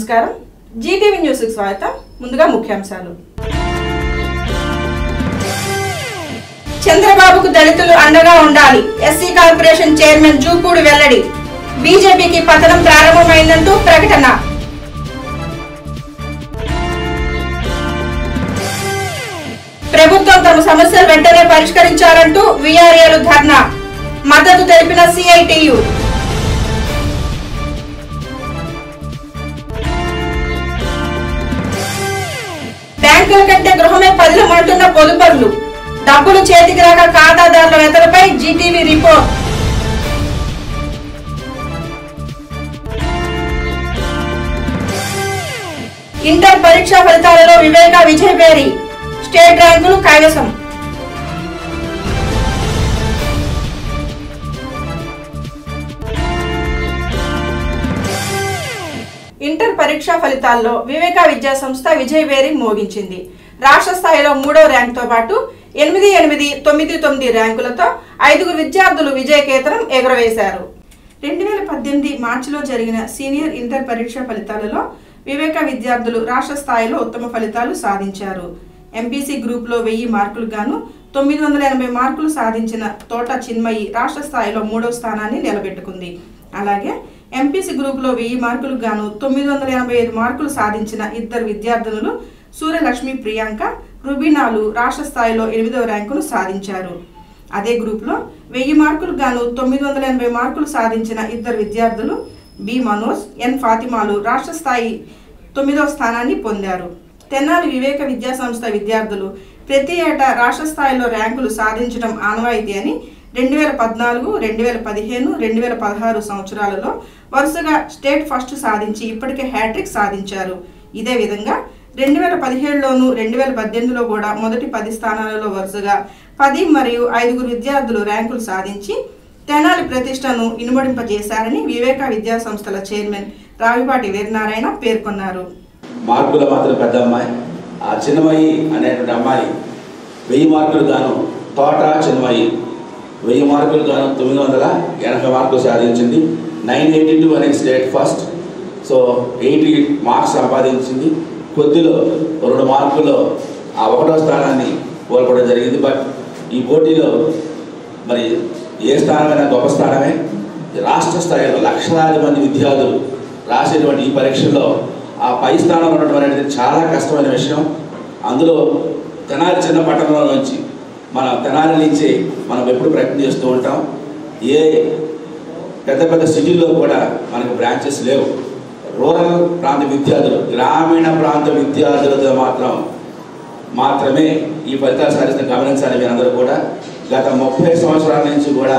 నమస్కారం జీటీవీ న్యూస్కి స్వాగతం ముందుగా ముఖ్యాంశాలు చంద్రబాబుకు దళితులు అండగా ఉండాలి ఎస్సీ కార్పొరేషన్ చైర్మన్ జూపూడి వెల్లడి బీజేపీకి పతనం ప్రారంభమైందంటూ ప్రకటన ప్రభుత్వం తమ సమస్యలు వెంటనే పరిష్కరించాలంటూ వీఆర్ఏలు ధర్నా మద్దతు తెలిపిన సిఐటియు బ్యాంకుల కంటే గృహమే పదిలమంటున్న పొదుపర్లు డబ్బులు చేతికి రాక ఖాతాదారుల వెతలపై జీటీవీ రిపోర్ట్ ఇంటర్ పరీక్షా ఫలితాలలో వివేక విజయవేరి స్టేట్ ర్యాంకులు కైవసం ఇంటర్ పరీక్షా ఫలితాల్లో వివేక విద్యా సంస్థ విజయవేరి మోగించింది రాష్ట్ర స్థాయిలో మూడో ర్యాంకుతో పాటు ఎనిమిది ఎనిమిది తొమ్మిది తొమ్మిది ర్యాంకులతో ఐదుగురు విద్యార్థులు విజయకేతనం ఎగురవేశారు రెండు వేల పద్దెనిమిది మార్చిలో జరిగిన సీనియర్ ఇంటర్ పరీక్ష ఫలితాలలో వివేక విద్యార్థులు రాష్ట్ర స్థాయిలో ఉత్తమ ఫలితాలు సాధించారు ఎంపీసీ గ్రూప్లో వెయ్యి మార్కులు గాను తొమ్మిది వందల ఎనభై మార్కులు సాధించిన తోట చిన్మయి రాష్ట్ర స్థాయిలో మూడో స్థానాన్ని నిలబెట్టుకుంది అలాగే ఎంపీసీ గ్రూప్లో వెయ్యి మార్కులు గాను తొమ్మిది వందల ఎనభై ఐదు మార్కులు సాధించిన ఇద్దరు విద్యార్థినులు సూర్యలక్ష్మి ప్రియాంక రుబీనాలు రాష్ట్ర స్థాయిలో ఎనిమిదవ ర్యాంకును సాధించారు అదే గ్రూప్లో వెయ్యి మార్కులు గాను తొమ్మిది వందల ఎనభై మార్కులు సాధించిన ఇద్దరు విద్యార్థులు బి మనోజ్ ఎన్ ఫాతిమాలు రాష్ట్ర స్థాయి తొమ్మిదవ స్థానాన్ని పొందారు తెనాలి వివేక విద్యా సంస్థ విద్యార్థులు ప్రతి ఏటా రాష్ట్ర స్థాయిలో ర్యాంకులు సాధించడం ఆనవాయితీ అని రెండు వేల పద్నాలుగు రెండు వేల పదిహేను రెండు వేల పదహారు సంవత్సరాలలో వరుసగా స్టేట్ ఫస్ట్ సాధించి ఇప్పటికే హ్యాట్రిక్ సాధించారు ఇదే విధంగా రెండు వేల పదిహేడులోను రెండు వేల పద్దెనిమిదిలో కూడా మొదటి పది స్థానాలలో వరుసగా పది మరియు ఐదుగురు విద్యార్థులు ర్యాంకులు సాధించి తెనాలి ప్రతిష్టను ఇనుమడింపజేశారని వివేక విద్యా సంస్థల చైర్మన్ రావిపాటి వీరనారాయణ పేర్కొన్నారు మార్కుల మాత్రం పెద్ద అమ్మాయి ఆ చిన్నమయి అనేటువంటి అమ్మాయి వెయ్యి మార్కులు గాను తోట చిన్నమయి వెయ్యి మార్కులు గాను తొమ్మిది వందల ఎనభై మార్కులు సాధించింది నైన్ ఎయిటీ టూ అనేది state first so eighty marks సంపాదించింది కొద్దిలో రెండు మార్కుల్లో ఆ ఒకటో స్థానాన్ని కోల్పోవడం జరిగింది బట్ ఈ పోటీలో మరి ఏ స్థానమైనా గొప్ప స్థానమే రాష్ట్ర స్థాయిలో లక్షలాది మంది విద్యార్థులు రాసేటువంటి ఈ పరీక్షల్లో ఆ పై స్థానం ఉండడం అనేది చాలా కష్టమైన విషయం అందులో తెనాలి చిన్న పట్టణంలో నుంచి మన తెనాలి నుంచి మనం ఎప్పుడు ప్రయత్నం చేస్తూ ఉంటాం ఏ పెద్ద పెద్ద సిటీల్లో కూడా మనకు బ్రాంచెస్ లేవు రూరల్ ప్రాంత విద్యార్థులు గ్రామీణ ప్రాంత విద్యార్థులతో మాత్రం మాత్రమే ఈ ఫలితాలు సాధించిన గమనించాలి మీరందరూ కూడా గత ముప్పై సంవత్సరాల నుంచి కూడా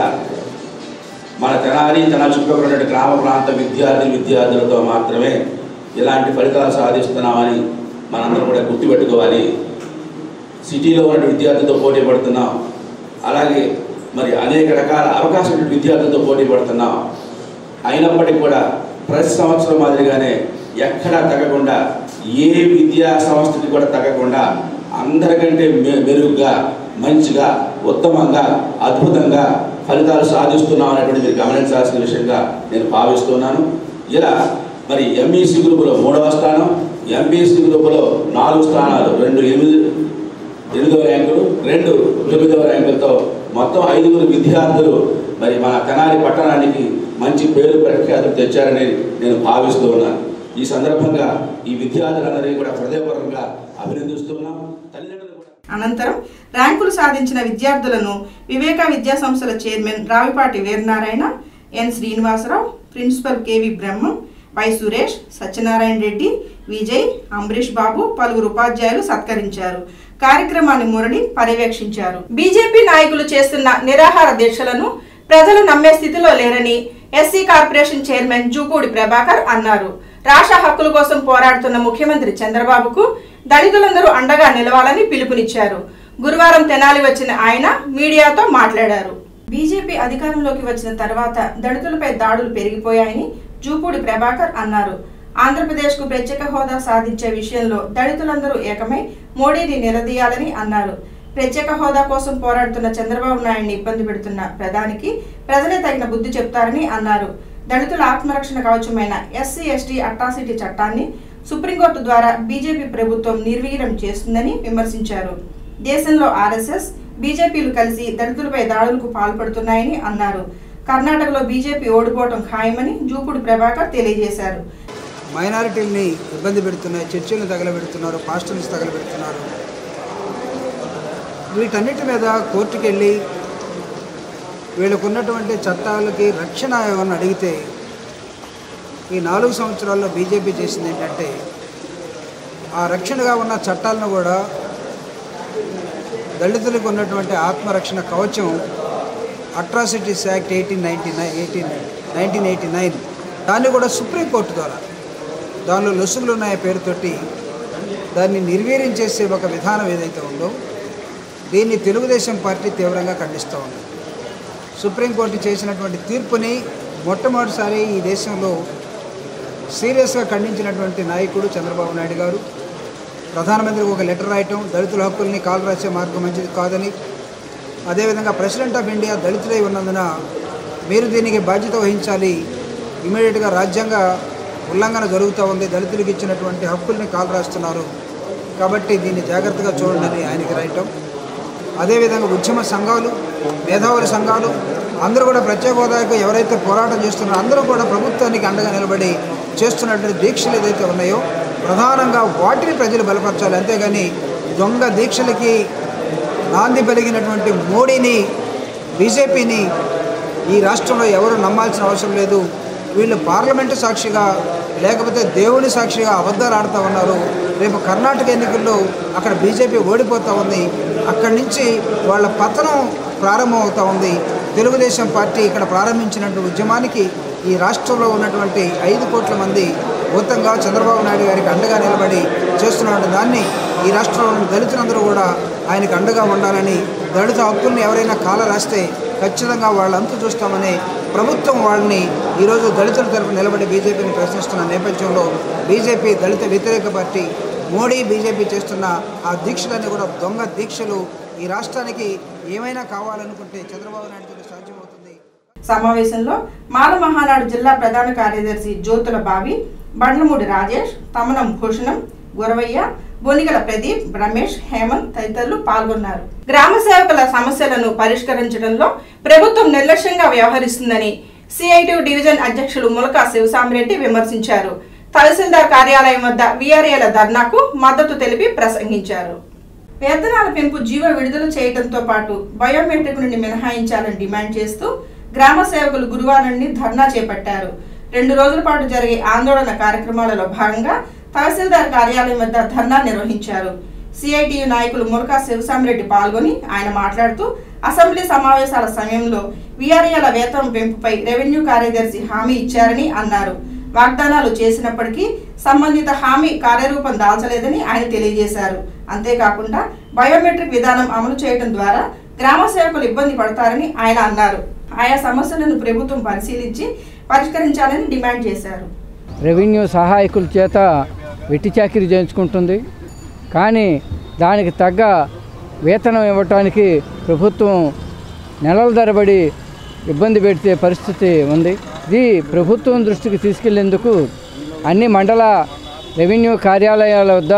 మన తెనాలి తన చుట్టుపక్కల ఉన్న గ్రామ ప్రాంత విద్యార్థి విద్యార్థులతో మాత్రమే ఇలాంటి ఫలితాలు సాధిస్తున్నామని మనందరం కూడా గుర్తుపెట్టుకోవాలి సిటీలో ఉన్న విద్యార్థులతో పోటీ పడుతున్నాం అలాగే మరి అనేక రకాల అవకాశం ఉన్న విద్యార్థులతో పోటీ పడుతున్నాం అయినప్పటికీ కూడా ప్రతి సంవత్సరం మాదిరిగానే ఎక్కడా తగ్గకుండా ఏ విద్యా సంస్థకి కూడా తగ్గకుండా అందరికంటే మె మెరుగ్గా మంచిగా ఉత్తమంగా అద్భుతంగా ఫలితాలు సాధిస్తున్నాం అనేటువంటి మీరు గమనించాల్సిన విషయంగా నేను భావిస్తున్నాను ఇలా మరి ఎంఈసీ గ్రూపులో మూడవ స్థానం ఎంపీసీ గ్రూపులో నాలుగు స్థానాలు రెండు ఎనిమిది ఎనిమిదవ ర్యాంకులు రెండు తొమ్మిదవ ర్యాంకులతో మొత్తం ఐదుగురు విద్యార్థులు మరి మన తెనాలి పట్టణానికి మంచి పేరు ప్రఖ్యాతులు తెచ్చారని నేను భావిస్తూ ఉన్నాను ఈ సందర్భంగా ఈ విద్యార్థులందరినీ కూడా హృదయపూర్వకంగా అభినందిస్తున్నాం తల్లిదండ్రులు కూడా అనంతరం ర్యాంకులు సాధించిన విద్యార్థులను వివేక విద్యా సంస్థల chairman Ravipati Veeranarayana N Srinivasarao principal KV Brahmam Y Suresh Satyanarayana Reddy Vijay Ambarish Babu పలువురు ఉపాధ్యాయులు సత్కరించారు కార్యక్రమాన్ని మురళి పర్యవేక్షించారు బీజేపీ నాయకులు చేస్తున్న నిరాహార దీక్షలను ప్రజలు నమ్మే స్థితిలో లేరని SC corporation chairman Jupudi Prabhakar అన్నారు రాష్ట్ర హక్కుల కోసం పోరాడుతున్న ముఖ్యమంత్రి చంద్రబాబుకు దళితులందరూ అండగా నిలవాలని పిలుపునిచ్చారు గురువారం తెనాలి వచ్చిన ఆయన మీడియాతో మాట్లాడారు బీజేపీ అధికారంలోకి వచ్చిన తర్వాత దళితులపై దాడులు పెరిగిపోయాయని జూపూడి ప్రభాకర్ అన్నారు ఆంధ్రప్రదేశ్కు ప్రత్యేక హోదా సాధించే విషయంలో దళితులందరూ ఏకమై మోడీని నిలదీయాలని అన్నారు ప్రత్యేక హోదా కోసం పోరాడుతున్న చంద్రబాబు నాయుడిని ఇబ్బంది పెడుతున్న ప్రధానికి ప్రజలే తగిన బుద్ధి చెప్తారని అన్నారు దళితుల ఆత్మరక్షణ కవచమైన ఎస్సీ ఎస్టీ అట్రాసిటీ చట్టాన్ని సుప్రీంకోర్టు ద్వారా బీజేపీ ప్రభుత్వం నిర్వీర్యం చేస్తుందని విమర్శించారు దేశంలో ఆర్ఎస్ఎస్ బీజేపీలు కలిసి దళితులపై దాడులకు పాల్పడుతున్నాయని అన్నారు కర్ణాటకలో బీజేపీ ఓడిపోవడం ఖాయమని జూపుడు ప్రభాకర్ తెలియజేశారు మైనారిటీల్ని ఇబ్బంది పెడుతున్నాయి చర్చిలను తగలబెడుతున్నారు పాస్టర్స్ తగలబెడుతున్నారు వీటన్నిటి మీద కోర్టుకు వెళ్ళి వీళ్ళకు ఉన్నటువంటి చట్టాలకి రక్షణ ఏమన్నా అడిగితే ఈ నాలుగు సంవత్సరాల్లో బీజేపీ చేసింది ఏంటంటే ఆ రక్షణగా ఉన్న చట్టాలను కూడా దళితులకు ఉన్నటువంటి ఆత్మరక్షణ కవచం atrocities act eighteen ninety nine eighteen nineteen eighty nine దాన్ని కూడా సుప్రీంకోర్టు ద్వారా దానిలో లొసుగులు ఉన్నాయ పేరుతోటి దాన్ని నిర్వీర్యం చేసే ఒక విధానం ఏదైతే ఉందో దీన్ని తెలుగుదేశం పార్టీ తీవ్రంగా ఖండిస్తూ ఉంది సుప్రీంకోర్టు చేసినటువంటి తీర్పుని మొట్టమొదటిసారి ఈ దేశంలో సీరియస్గా ఖండించినటువంటి నాయకుడు చంద్రబాబు నాయుడు గారు ప్రధానమంత్రికి ఒక లెటర్ రాయటం దళితుల హక్కుల్ని కాలు రాసే మార్గం మంచిది కాదని అదేవిధంగా ప్రెసిడెంట్ ఆఫ్ ఇండియా దళితులై ఉన్నందున మీరు దీనికి బాధ్యత వహించాలి ఇమీడియట్గా రాజ్యాంగ ఉల్లంఘన జరుగుతూ ఉంది దళితులకు ఇచ్చినటువంటి హక్కుల్ని కాలు రాస్తున్నారు కాబట్టి దీన్ని జాగ్రత్తగా చూడండి అని ఆయనకి రాయటం అదేవిధంగా ఉద్యమ సంఘాలు మేధావుల సంఘాలు అందరూ కూడా ప్రత్యేక హోదాకు ఎవరైతే పోరాటం చేస్తున్నారో అందరూ కూడా ప్రభుత్వానికి అండగా నిలబడి చేస్తున్నటువంటి దీక్షలు ఏదైతే ఉన్నాయో ప్రధానంగా వాటిని ప్రజలు బలపరచాలి అంతేగాని దొంగ దీక్షలకి నాంది పలిగినటువంటి మోడీని బీజేపీని ఈ రాష్ట్రంలో ఎవరు నమ్మాల్సిన అవసరం లేదు వీళ్ళు పార్లమెంటు సాక్షిగా లేకపోతే దేవుని సాక్షిగా అబద్ధాలు ఆడుతూ ఉన్నారు రేపు కర్ణాటక ఎన్నికల్లో అక్కడ బీజేపీ ఓడిపోతూ ఉంది అక్కడి నుంచి వాళ్ళ పతనం ప్రారంభం అవుతూ ఉంది తెలుగుదేశం పార్టీ ఇక్కడ ప్రారంభించినటువంటి ఉద్యమానికి ఈ రాష్ట్రంలో ఉన్నటువంటి ఐదు కోట్ల మంది మొత్తంగా చంద్రబాబు నాయుడు గారికి అండగా నిలబడి చేస్తున్న దాన్ని ఈ రాష్ట్రంలో ఉన్న దళితులందరూ కూడా ఆయనకు అండగా ఉండాలని దళిత హక్కుల్ని ఎవరైనా కాల రాస్తే ఖచ్చితంగా వాళ్ళ అంతు చూస్తామని ప్రభుత్వం వాళ్ళని ఈరోజు దళితుల తరపు నిలబడి బీజేపీని ప్రశ్నిస్తున్న నేపథ్యంలో బీజేపీ దళిత వ్యతిరేక పార్టీ మోడీ బీజేపీ చేస్తున్న ఆ దీక్షలన్నీ కూడా దొంగ దీక్షలు ఈ రాష్ట్రానికి ఏమైనా కావాలనుకుంటే చంద్రబాబు నాయుడుతో సాధ్యమవుతుంది సమావేశంలో మాల మహానాడు జిల్లా ప్రధాన కార్యదర్శి జ్యోతుల బావి బండ్లమూడి రాజేష్ తమనం భూషణం గురవయ్య బొనిగల ప్రదీప్ రమేష్ హేమంత్ తదితరులు పాల్గొన్నారు గ్రామ సేవకుల సమస్యలను పరిష్కరించడంలో ప్రభుత్వం నిర్లక్ష్యంగా వ్యవహరిస్తుందని సిఐటి డివిజన్ అధ్యక్షులు ములక శివసామిరెడ్డి విమర్శించారు తహసీల్దార్ కార్యాలయం వద్ద వీఆర్ఏల ధర్నాకు మద్దతు తెలిపి ప్రసంగించారు వేతనాల పెంపు జీవో విడుదల చేయడంతో పాటు బయోమెట్రిక్ నుండి మినహాయించాలని డిమాండ్ చేస్తూ గ్రామ సేవకులు గురువారం నుండి ధర్నా చేపట్టారు రెండు రోజుల పాటు జరిగే ఆందోళన కార్యక్రమాలలో భాగంగా తహసీల్దార్ కార్యాలయం వద్ద ధర్నా నిర్వహించారు సిఐటియు నాయకులు మురకా శివసామిరెడ్డి పాల్గొని ఆయన మాట్లాడుతూ అసెంబ్లీ సమావేశాల సమయంలో వీఆర్ఏల వేతనం పెంపుపై రెవెన్యూ కార్యదర్శి హామీ ఇచ్చారని అన్నారు వాగ్దానాలు చేసినప్పటికీ సంబంధిత హామీ కార్యరూపం దాల్చలేదని ఆయన తెలియజేశారు అంతేకాకుండా బయోమెట్రిక్ విధానం అమలు చేయడం ద్వారా గ్రామ సేవకులు ఇబ్బంది పడతారని ఆయన అన్నారు ఆయా సమస్యలను ప్రభుత్వం పరిశీలించి పరిష్కరించాలని డిమాండ్ చేశారు రెవెన్యూ సహాయకుల చేత వెట్టి చాకిరీ చేయించుకుంటుంది కానీ దానికి తగ్గ వేతనం ఇవ్వటానికి ప్రభుత్వం నెలల తరబడి ఇబ్బంది పెడితే పరిస్థితి ఉంది ఇది ప్రభుత్వం దృష్టికి తీసుకెళ్లేందుకు అన్ని మండల రెవెన్యూ కార్యాలయాల వద్ద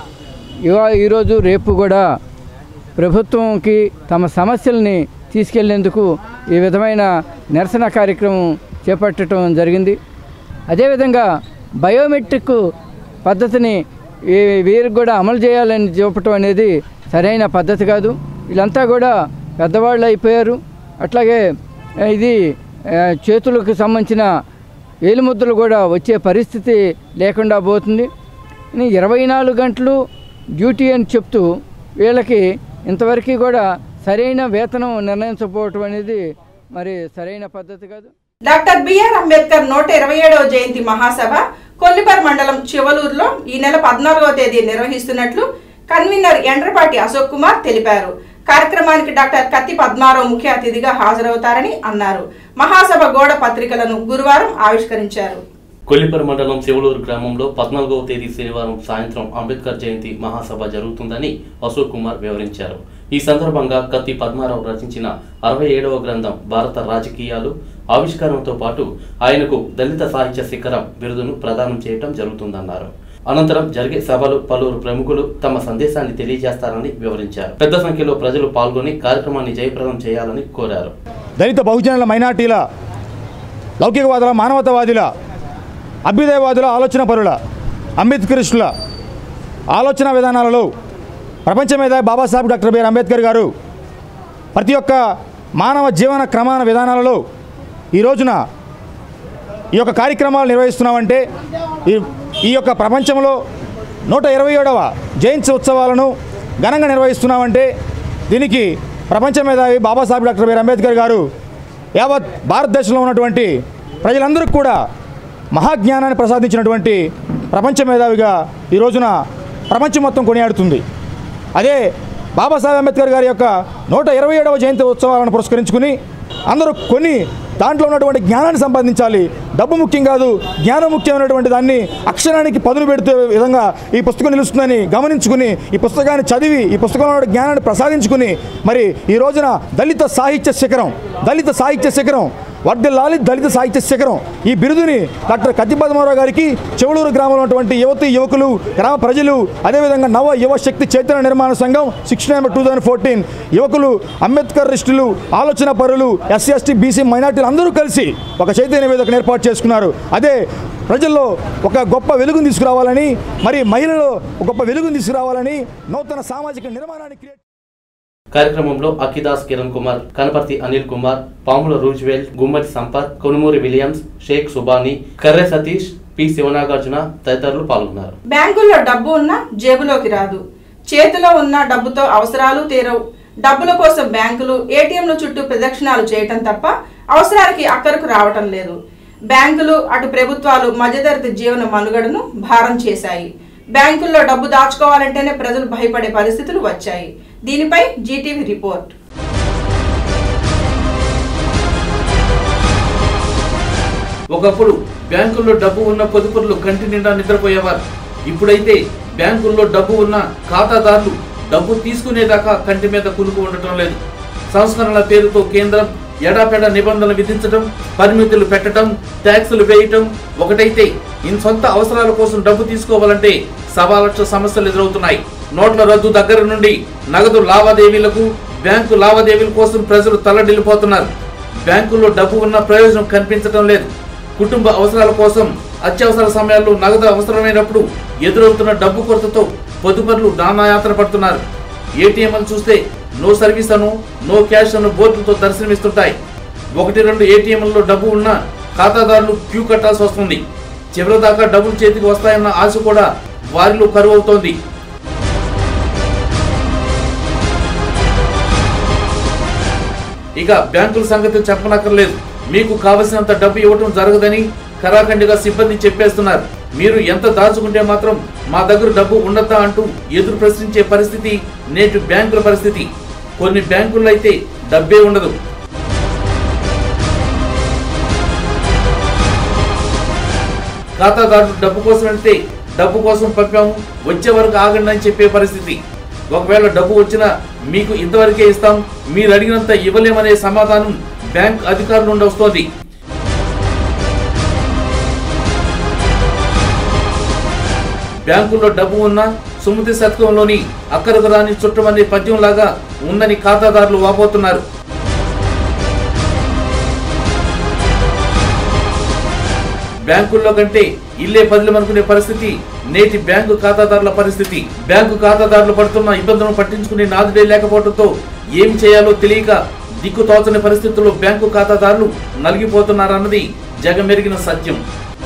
ఇవా- ఈరోజు రేపు కూడా ప్రభుత్వంకి తమ సమస్యల్ని తీసుకెళ్లేందుకు ఈ విధమైన నిరసన కార్యక్రమం చేపట్టడం జరిగింది అదేవిధంగా బయోమెట్రిక్ పద్ధతిని ఈ వీరికి కూడా అమలు చేయాలని చూపటం అనేది సరైన పద్ధతి కాదు వీళ్ళంతా కూడా పెద్దవాళ్ళు అయిపోయారు అట్లాగే ఆ, ఇది ఆ, చేతులకు సంబంధించిన వేలిముద్రలు కూడా వచ్చే పరిస్థితి లేకుండా పోతుంది ఇని ఇరవై నాలుగు గంటలు డ్యూటీ అని చెప్తూ వీళ్ళకి ఇంతవరకు కూడా సరైన వేతనం నిర్ణయించకపోవటం అనేది మరి సరైన పద్ధతి కాదు డాక్టర్ బిఆర్ అంబేద్కర్ నూట ఇరవై ఏడవ జయంతి మహాసభ కొల్లిపర్ మండలం చివలూరులో ఈ నెల పద్నాలుగవ తేదీ నిర్వహిస్తున్నట్లు కన్వీనర్ ఎండ్రపాటి అశోక్ కుమార్ తెలిపారు కార్యక్రమానికి డాక్టర్ కత్తి పద్మారావు ముఖ్య అతిథిగా హాజరవుతారని అన్నారు మహాసభ గోడ పత్రికలను గురువారం ఆవిష్కరించారు కొల్లిపర్ మండలం శివలూరు గ్రామంలో పద్నాలుగవ తేదీ శనివారం సాయంత్రం అంబేద్కర్ జయంతి మహాసభ జరుగుతుందని అశోక్ కుమార్ వివరించారు ఈ సందర్భంగా కత్తి పద్మారావు రచించిన అరవై ఏడవ గ్రంథం భారత రాజకీయాలు ఆవిష్కరణతో పాటు ఆయనకు దళిత సాహిత్య శిఖరం బిరుదును ప్రదానం చేయటం జరుగుతుందన్నారు అనంతరం జరిగే సభలు పలువురు ప్రముఖులు తమ సందేశాన్ని తెలియజేస్తారని వివరించారు పెద్ద సంఖ్యలో ప్రజలు పాల్గొని కార్యక్రమాన్ని జయప్రదం చేయాలని కోరారు దళిత బహుజనుల మైనార్టీల లౌకికవాదుల మానవతావాదుల అభ్యుదయవాదుల ఆలోచన పరుల అంబేద్కరిస్టుల ఆలోచన విధానాలలో ప్రపంచ మేధావి బాబాసాహెబ్ డాక్టర్ బిఆర్ అంబేద్కర్ గారు ప్రతి ఒక్క మానవ జీవన క్రమాన విధానాలలో ఈ రోజున ఈ యొక్క కార్యక్రమాలు నిర్వహిస్తున్నామంటే ఈ ఈ యొక్క ప్రపంచంలో నూట ఇరవై ఏడవ జయంతి ఉత్సవాలను ఘనంగా నిర్వహిస్తున్నామంటే దీనికి ప్రపంచ మేధావి బాబాసాహెబ్ డాక్టర్ బిఆర్ అంబేద్కర్ గారు యావత్ భారతదేశంలో ఉన్నటువంటి ప్రజలందరికీ కూడా మహాజ్ఞానాన్ని ప్రసాదించినటువంటి ప్రపంచ మేధావిగా ఈ రోజున ప్రపంచం మొత్తం కొనియాడుతుంది అదే బాబాసాహెబ్ అంబేద్కర్ గారి యొక్క నూట ఇరవై ఏడవ జయంతి ఉత్సవాలను పురస్కరించుకుని అందరూ కొన్ని దాంట్లో ఉన్నటువంటి జ్ఞానాన్ని సంపాదించాలి డబ్బు ముఖ్యం కాదు జ్ఞానం ముఖ్యమైనటువంటి దాన్ని అక్షరానికి పదును పెడుతూ విధంగా ఈ పుస్తకం నిలుస్తుందని గమనించుకుని ఈ పుస్తకాన్ని చదివి ఈ పుస్తకంలో ఉన్న జ్ఞానాన్ని ప్రసాదించుకుని మరి ఈ రోజున దళిత సాహిత్య శిఖరం దళిత సాహిత్య శిఖరం వర్ధిల్లాలి దళిత సాహిత్య శిఖరం ఈ బిరుదుని డాక్టర్ కత్తి పద్మారావు గారికి చెవులూరు గ్రామంలో ఉన్నటువంటి యువతి యువకులు గ్రామ ప్రజలు అదేవిధంగా నవ యువ శక్తి చైతన్య నిర్మాణ సంఘం six number two thousand fourteen యువకులు అంబేద్కర్ రిస్టులు ఆలోచన పరులు ఎస్సీ ఎస్టీ బీసీ మైనార్టీలు అందరూ కలిసి ఒక చైతన్య వేదికను ఏర్పాటు చేసుకున్నారు అదే ప్రజల్లో ఒక గొప్ప వెలుగును తీసుకురావాలని మరి మహిళలో ఒక గొప్ప వెలుగును తీసుకురావాలని నూతన సామాజిక నిర్మాణాన్ని క్రియేట్ కార్యక్రమంలో Akhidas Kiran Kumar Kanaparthi Anil Kumar Pamula Roosevelt Gummati Sampath Konumuri Williams Sheikh Subhani Karre Satish P Sivanagarjuna తదితరులు పాల్గొన్నారు బ్యాంకుల్లో డబ్బు ఉన్నా జేబులోకి రాదు చేతిలో ఉన్న డబ్బుతో అవసరాలు తీరవు డబ్బుల కోసం బ్యాంకులు ఏటీఎంల చుట్టూ ప్రదక్షిణాలు చేయటం తప్ప అవసరానికి అక్కరకు రావటం లేదు బ్యాంకులు అటు ప్రభుత్వాలు మధ్యతరగతి జీవన మనుగడను భారం చేశాయి బ్యాంకుల్లో డబ్బు దాచుకోవాలంటేనే ప్రజలు భయపడే పరిస్థితులు వచ్చాయి దీనిపై జీటీవీ రిపోర్ట్ ఒకప్పుడు బ్యాంకుల్లో డబ్బు ఉన్న పొదుపులు కంటి నిండా నిద్రపోయేవారు ఇప్పుడైతే బ్యాంకుల్లో డబ్బు ఉన్న ఖాతాదారులు డబ్బు తీసుకునేదాకా కంటి మీద కునుకు ఉండటం లేదు సంస్కరణల పేరుతో కేంద్రం ఎడాపెడ నిబంధనలు విధించడం పరిమితులు పెట్టడం ట్యాక్సులు వేయటం ఒకటైతే ఇన్ సొంత అవసరాల కోసం డబ్బు తీసుకోవాలంటే సవా లక్ష సమస్యలు ఎదురవుతున్నాయి నోట్ల రద్దు దగ్గర నుండి నగదు లావాదేవీలకు బ్యాంకు లావాదేవీల కోసం ప్రజలు తల్లడిల్లిపోతున్నారు బ్యాంకుల్లో డబ్బు ఉన్న ప్రయోజనం కనిపించడం లేదు కుటుంబ అవసరాల కోసం అత్యవసర సమయాల్లో నగదు అవసరమైనప్పుడు ఎదురవుతున్న డబ్బు కొరతతో పొదుపర్లు నానాయాత్ర పడుతున్నారు ఏటీఎంలు చూస్తే నో సర్వీస్ అను నో క్యాష్ అను బోర్డులతో దర్శనమిస్తుంటాయి ఒకటి రెండు ఏటీఎంలలో డబ్బు ఉన్నా ఖాతాదారులు క్యూ కట్టాల్సి వస్తుంది చివరి దాకా డబ్బులు చేతికి వస్తాయన్న ఆశ కూడా వారిలో కరువు అవుతోంది ఇక బ్యాంకుల సంగతి చెప్పనక్కర్లేదు మీకు కావలసినంత డబ్బు ఇవ్వటం జరగదని కరాఖండిగా సిబ్బంది చెప్పేస్తున్నారు మీరు ఎంత దాచుకుంటే మాత్రం మా దగ్గర డబ్బు ఉండద్దా అంటూ ఎదురు ప్రశ్నించే పరిస్థితి నేటి బ్యాంకుల పరిస్థితి కొన్ని బ్యాంకుల్లో అయితే డబ్బే ఉండదు ఖాతాదారులు డబ్బు కోసం వెళ్తే డబ్బు కోసం పంపాము వచ్చే వరకు ఆగండి అని చెప్పే పరిస్థితి ఒకవేళ డబ్బు వచ్చినా మీకు ఇంతవరకే ఇస్తాం మీరు అడిగినంత ఇవ్వలేమనే సమాధానం బ్యాంక్ అధికారుల నుండి వస్తోంది బ్యాంకుల్లో డబ్బు ఉన్నా సుమతి శతకంలోని అక్కరకు రాని చుట్టమనే పద్యంలాగా ఉందని ఖాతాదారులు వాపోతున్నారు బ్యాంకుల్లో కంటే ఇల్లే పదిలమనుకునే పరిస్థితి నేటి బ్యాంకు ఖాతాదారుల పరిస్థితి బ్యాంకు ఖాతాదారులు పడుతున్న ఇబ్బందులను పట్టించుకునే నాదుడే లేకపోవడంతో ఏం చేయాలో తెలియక దిక్కు తోచని పరిస్థితుల్లో బ్యాంకు ఖాతాదారులు నలిగిపోతున్నారన్నది జగమెరిగిన సత్యం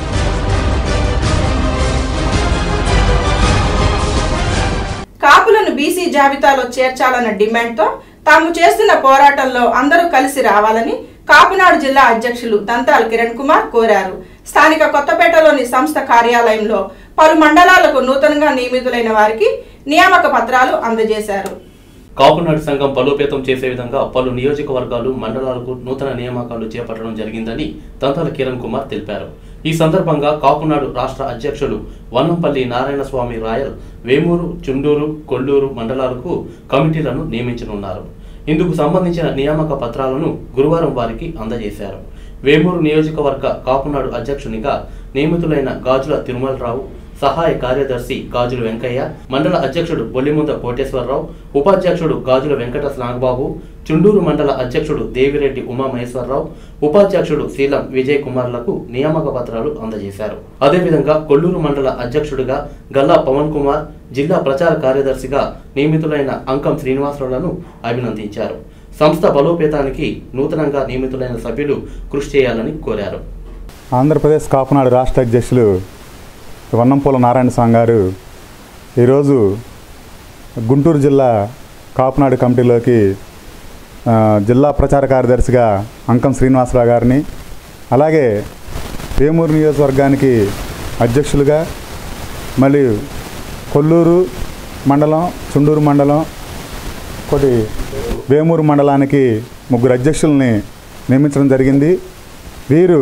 కాపులను బీసీ జాబితాలో చేర్చాలన్న డిమాండ్తో తాము చేస్తున్న పోరాటంలో అందరూ కలిసి రావాలని కాపునాడు జిల్లా అధ్యక్షులు దంతాల్ కిరణ్ కుమార్ కోరారు స్థానిక కొత్తపేటలోని సంస్థ కార్యాలయంలో పలు మండలాలకు నూతనంగా నియమితులైన వారికి నియామక పత్రాలు అందజేశారు కాపునాడు సంఘం బలోపేతం చేసే విధంగా పలు నియోజకవర్గాలు మండలాలకు నూతన నియామకాలు చేపట్టడం జరిగిందని తంతాల కిరణ్ కుమార్ తెలిపారు ఈ సందర్భంగా కాపునాడు రాష్ట్ర అధ్యక్షులు వన్నంపల్లి నారాయణ స్వామి రాయల్ వేమూరు చుండూరు కొల్లూరు మండలాలకు కమిటీలను నియమించనున్నారు ఇందుకు సంబంధించిన నియామక పత్రాలను గురువారం వారికి అందజేశారు వేమూరు నియోజకవర్గ కాపునాడు అధ్యక్షునిగా నియమితులైన గాజుల తిరుమలరావు సహాయ కార్యదర్శి గాజుల వెంకయ్య మండల అధ్యక్షుడు బొల్లిముంద కోటేశ్వరరావు ఉపాధ్యక్షుడు గాజుల వెంకట నాగబాబు చుండూరు మండల అధ్యక్షుడు దేవిరెడ్డి ఉమామహేశ్వరరావు ఉపాధ్యక్షుడు శీలం విజయ్ కుమార్లకు నియామక పత్రాలు అందజేశారు అదేవిధంగా కొల్లూరు మండల అధ్యక్షుడిగా గల్లా పవన్ కుమార్ జిల్లా ప్రచార కార్యదర్శిగా నియమితులైన అంకం శ్రీనివాసరావులను అభినందించారు సంస్థ బలోపేతానికి నూతనంగా నియమితులైన సభ్యులు కృషి చేయాలని కోరారు ఆంధ్రప్రదేశ్ కాపునాడు రాష్ట్ర అధ్యక్షులు వన్నంపూల నారాయణ స్వామి గారు ఈరోజు గుంటూరు జిల్లా కాపునాడు కమిటీలోకి ఆ, జిల్లా ప్రచార కార్యదర్శిగా అంకం శ్రీనివాసరావు గారిని అలాగే వేమూరు నియోజకవర్గానికి అధ్యక్షులుగా మళ్ళీ కొల్లూరు మండలం చుండూరు మండలం ఒకటి వేమూరు మండలానికి ముగ్గురు అధ్యక్షుల్ని నియమించడం జరిగింది వీరు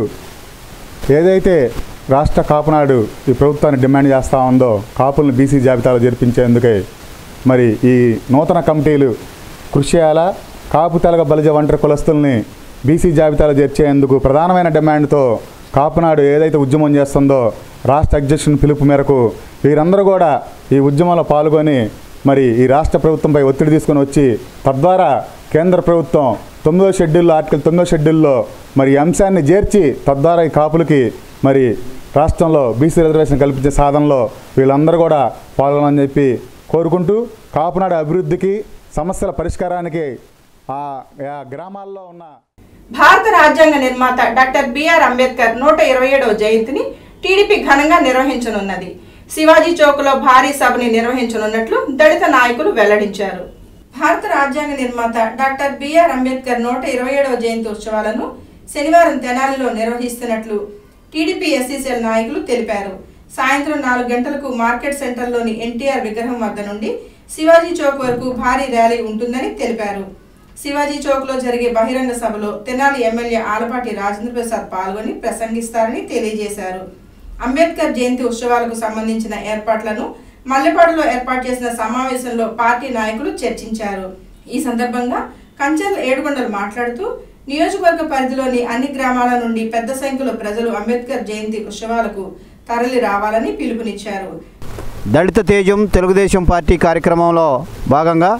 ఏదైతే రాష్ట్ర కాపునాడు ఈ ప్రభుత్వాన్ని డిమాండ్ చేస్తూ ఉందో కాపులను బీసీ జాబితాలో చేర్పించేందుకే మరి ఈ నూతన కమిటీలు కృషి చేయాలా కాపు తెలగ బలిజ ఒంటరి కులస్తుల్ని బీసీ జాబితాలో చేర్చేందుకు ప్రధానమైన డిమాండ్తో కాపునాడు ఏదైతే ఉద్యమం చేస్తుందో రాష్ట్ర అధ్యక్షుని పిలుపు మేరకు వీరందరూ కూడా ఈ ఉద్యమంలో పాల్గొని మరి ఈ రాష్ట్ర ప్రభుత్వంపై ఒత్తిడి తీసుకొని వచ్చి తద్వారా కేంద్ర ప్రభుత్వం తొమ్మిదో షెడ్యూల్లో ఆర్టికల్ తొమ్మిదో షెడ్యూల్లో మరి ఈ అంశాన్ని చేర్చి తద్వారా ఈ కాపులకి మరి రాష్ట్రంలో బీసీ రిజర్వేషన్ కల్పించే సాధనలో వీళ్ళందరూ కూడా పాల్గొనని చెప్పి కోరుకుంటూ కాపునాడు అభివృద్ధికి సమస్యల పరిష్కారానికి ఆ ఆ గ్రామాల్లో ఉన్న భారత రాజ్యాంగ నిర్మాత డాక్టర్ బిఆర్ అంబేద్కర్ నూట ఇరవై ఏడవ జయంతిని టీడీపీ ఘనంగా నిర్వహించనున్నది శివాజీ చౌక్లో భారీ సభని నిర్వహించనున్నట్లు దళిత నాయకులు వెల్లడించారు భారత రాజ్యాంగ నిర్మాత డాక్టర్ బిఆర్ అంబేద్కర్ నూట ఇరవై ఏడవ జయంతి ఉత్సవాలను శనివారం తెనాలిలో నిర్వహిస్తున్నట్లు టీడీపీ ఎస్సీసీఎల్ నాయకులు తెలిపారు సాయంత్రం నాలుగు గంటలకు మార్కెట్ సెంటర్లోని ఎన్టీఆర్ విగ్రహం వద్ద నుండి శివాజీ చౌక్ వరకు భారీ ర్యాలీ ఉంటుందని తెలిపారు శివాజీ చౌక్ లో జరిగే బహిరంగ సభలో తెనాలి ఎమ్మెల్యే ఆలపాటి రాజేంద్ర ప్రసాద్ పాల్గొని ప్రసంగిస్తారని తెలియజేశారు అంబేద్కర్ జయంతి ఉత్సవాలకు సంబంధించిన ఏర్పాట్లను మల్లెపాడులో ఏర్పాటు చేసిన సమావేశంలో పార్టీ నాయకులు చర్చించారు ఈ సందర్భంగా కంచర్ల ఏడుగొండలు మాట్లాడుతూ నియోజకవర్గ పరిధిలోని అన్ని గ్రామాల నుండి పెద్ద సంఖ్యలో ప్రజలు అంబేద్కర్ జయంతి ఉత్సవాలకు తరలి రావాలని పిలుపునిచ్చారు దళిత తేజం తెలుగుదేశం పార్టీ కార్యక్రమంలో భాగంగా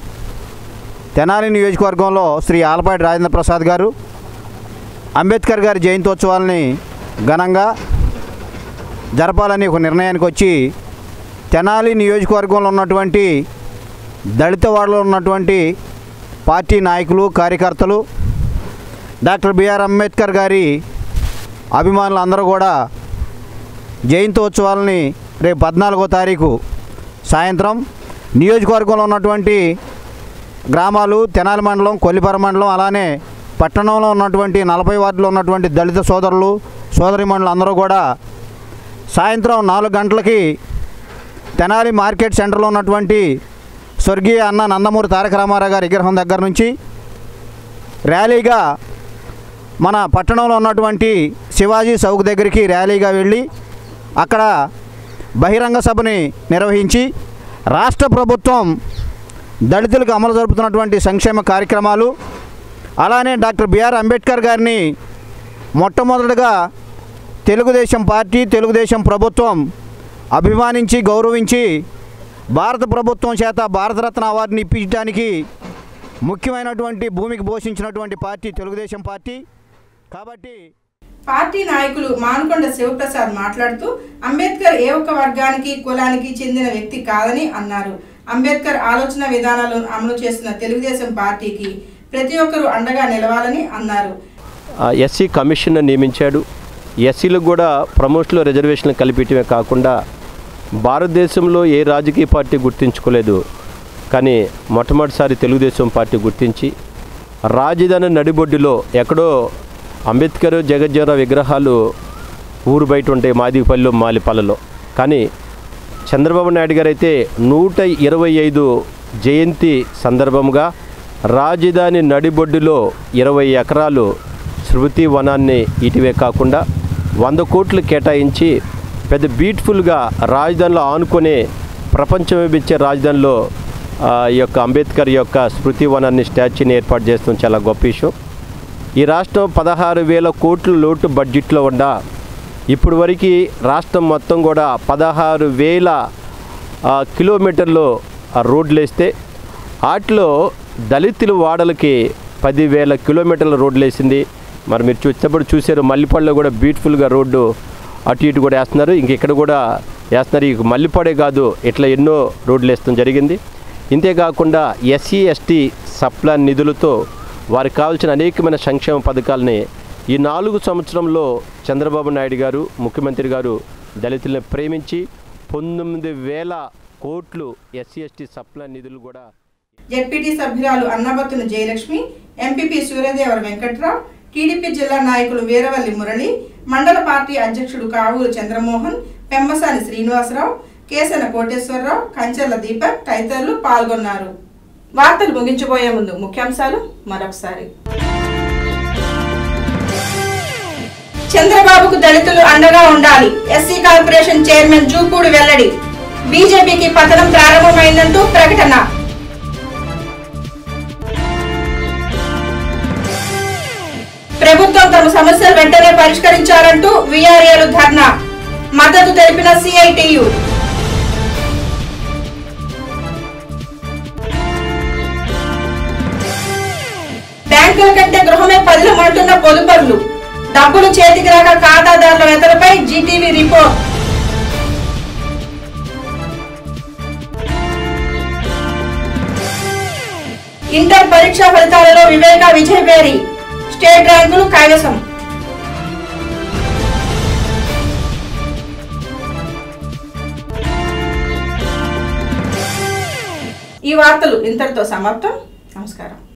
తెనాలి నియోజకవర్గంలో శ్రీ ఆలపాటి రాజేంద్ర ప్రసాద్ గారు అంబేద్కర్ గారి జయంతోత్సవాలని ఘనంగా జరపాలని ఒక నిర్ణయానికి వచ్చి తెనాలి నియోజకవర్గంలో ఉన్నటువంటి దళిత వాడలో ఉన్నటువంటి పార్టీ నాయకులు కార్యకర్తలు డాక్టర్ బిఆర్ అంబేద్కర్ గారి అభిమానులు అందరూ కూడా జయంతోత్సవాలని రేపు పద్నాలుగో తారీఖు సాయంత్రం నియోజకవర్గంలో ఉన్నటువంటి గ్రామాలు తెనాలి మండలం కొల్లిపర మండలం అలానే పట్టణంలో ఉన్నటువంటి నలభై వార్డులో ఉన్నటువంటి దళిత సోదరులు సోదరిమణులు అందరూ కూడా సాయంత్రం నాలుగు గంటలకి తెనాలి మార్కెట్ సెంటర్లో ఉన్నటువంటి స్వర్గీయ అన్న నందమూరి తారక రామారావు గారి విగ్రహం దగ్గర నుంచి ర్యాలీగా మన పట్టణంలో ఉన్నటువంటి శివాజీ చౌక్ దగ్గరికి ర్యాలీగా వెళ్ళి అక్కడ బహిరంగ సభని నిర్వహించి రాష్ట్ర ప్రభుత్వం దళితులకు అమలు జరుపుతున్నటువంటి సంక్షేమ కార్యక్రమాలు అలానే డాక్టర్ బిఆర్ అంబేద్కర్ గారిని మొట్టమొదటిగా తెలుగుదేశం పార్టీ తెలుగుదేశం ప్రభుత్వం అభిమానించి గౌరవించి భారత ప్రభుత్వం చేత భారతరత్న అవార్డుని ఇప్పించడానికి ముఖ్యమైనటువంటి భూమికి పోషించినటువంటి పార్టీ తెలుగుదేశం పార్టీ కాబట్టి పార్టీ నాయకులు మానుకొండ శివప్రసాద్ మాట్లాడుతూ అంబేద్కర్ ఏ ఒక్క వర్గానికి కులానికి చెందిన వ్యక్తి కాదని అన్నారు అంబేద్కర్ ఆలోచన విధానాలను అమలు చేస్తున్న తెలుగుదేశం పార్టీకి ప్రతి ఒక్కరూ అండగా నిలవాలని అన్నారు ఎస్సీ కమిషన్ నియమించాడు ఎస్సీలకు కూడా ప్రమోషన్లో రిజర్వేషన్లు కల్పించడమే కాకుండా భారతదేశంలో ఏ రాజకీయ పార్టీ గుర్తించుకోలేదు కానీ మొట్టమొదటిసారి తెలుగుదేశం పార్టీ గుర్తించి రాజధాని నడిబొడ్డులో ఎక్కడో అంబేద్కర్ జగజ్జనరావు విగ్రహాలు ఊరు బయట ఉంటాయి మాదిపల్లిలో మాలిపల్లలో కానీ చంద్రబాబు నాయుడు గారు అయితే నూట ఇరవై ఐదు జయంతి సందర్భంగా రాజధాని నడిబొడ్డులో ఇరవై ఎకరాలు శృతి వనాన్ని ఇటువే కాకుండా వంద కోట్లు కేటాయించి పెద్ద బ్యూటిఫుల్గా రాజధానిలో ఆనుకునే ప్రపంచం ఇచ్చే రాజధానిలో ఆ, ఈ యొక్క అంబేద్కర్ యొక్క స్మృతి వనాన్ని స్టాచ్యూని ఏర్పాటు చేస్తాం చాలా గొప్ప విషయం ఈ రాష్ట్రం పదహారు వేల కోట్ల లోటు బడ్జెట్లో ఉండా ఇప్పుడు వరకు రాష్ట్రం మొత్తం కూడా పదహారు వేల ఆ, కిలోమీటర్లు ఆ రోడ్లు వేస్తే వాటిలో దళితుల వాడలకి పదివేల కిలోమీటర్ల రోడ్లు వేసింది మరి మీరు చూసేటప్పుడు చూశారు మల్లిపల్లిలో కూడా బ్యూటిఫుల్గా రోడ్డు అటు ఇటు కూడా వేస్తున్నారు ఇంక ఇక్కడ కూడా వేస్తున్నారు ఇక మల్లిపాడే కాదు ఇట్లా ఎన్నో రోడ్లు వేస్తాం జరిగింది ఇంతేకాకుండా ఎస్సీ ఎస్టీ సప్లా నిధులతో వారికి కావాల్సిన అనేకమైన సంక్షేమ పథకాలని ఈ నాలుగు సంవత్సరంలో చంద్రబాబు నాయుడు గారు ముఖ్యమంత్రి గారు దళితులను ప్రేమించి పంతొమ్మిది వేల కోట్లు ఎస్సీ ఎస్టీ సప్లా నిధులు కూడా జెడ్పీటీ సభ్యురాలు అన్నబత్తున జయలక్ష్మి ఎంపీపీ సూర్యదేవర వెంకట్రావు టీడీపీ జిల్లా నాయకులు వీరవల్లి మురళి మండల పార్టీ అధ్యక్షుడు కావూరు చంద్రమోహన్ పెమ్మసాని శ్రీనివాసరావు కేసన కోటేశ్వరరావు కంచెర్ల దీపక్ తదితరులు పాల్గొన్నారు వార్తలు ముగించబోయే ముందు ముఖ్యాంశాలు మరొకసారి చంద్రబాబుకు దళితులు అండగా ఉండాలి ఎస్సీ కార్పొరేషన్ చైర్మన్ జూపూడి వెల్లడి బీజేపీకి పతనం ప్రారంభమైందంటూ ప్రకటన ప్రభుత్వం తమ సమస్యలు వెంటనే పరిష్కరించాలంటూ వీఆర్ఏలు ధర్నా మద్దతు తెలిపిన సిఐటియు బ్యాంకుల కంటే గృహమే పదిలమంటున్న పొదుపరులు డబ్బులు చేతికి రాక ఖాతాదారుల వెతలపై జీటీవీ రిపోర్ట్ ఇంటర్ పరీక్షా ఫలితాలలో వివేక విజయ్ వేరి స్టేట్ ర్యాంకులు కైవసం ఈ వార్తలు ఇంతటితో సమాప్తం నమస్కారం